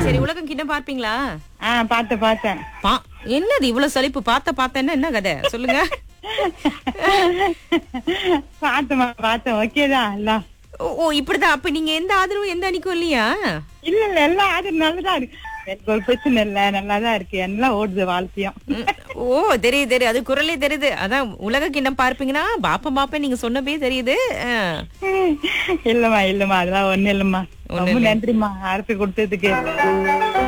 சரி உலகம் கிண்ணம் பார்ப்பீங்களா ஆ பார்த்தேன் பார்த்தேன் பா என்னது இவ்வளவு சலிப்பு பார்த்த பார்த்தேன்னா என்ன கதை சொல்லுங்க பார்த்தேம்மா பார்த்தேன் ஓகேதான் எல்லாம் ஓ ஓ, இப்படிதான் அப்ப நீங்க எந்த ஆதரவும் எந்த அணிக்கும் இல்லையா இல்ல இல்ல எல்லாம் அது நல்லதா இருக்கு எனக்கு ஒரு பிரச்சனை இல்ல நல்லாதான் இருக்கு எல்லாம் ஓடுது வாழ்க்கையும் ம், ஓ தெரியுது தெரியுது அது குரலே தெரியுது அதான் உலக கிண்ணம் பார்ப்பீங்கன்னா பாப்பம் பாப்பேன் நீங்க சொன்னபே தெரியுது ஆ. இல்லம்மா இல்லம்மா அதெல்லாம் ஒண்ணு இல்லம்மா ரொம்ப நன்றிம்மா அரைப்பி கொடுத்ததுக்கு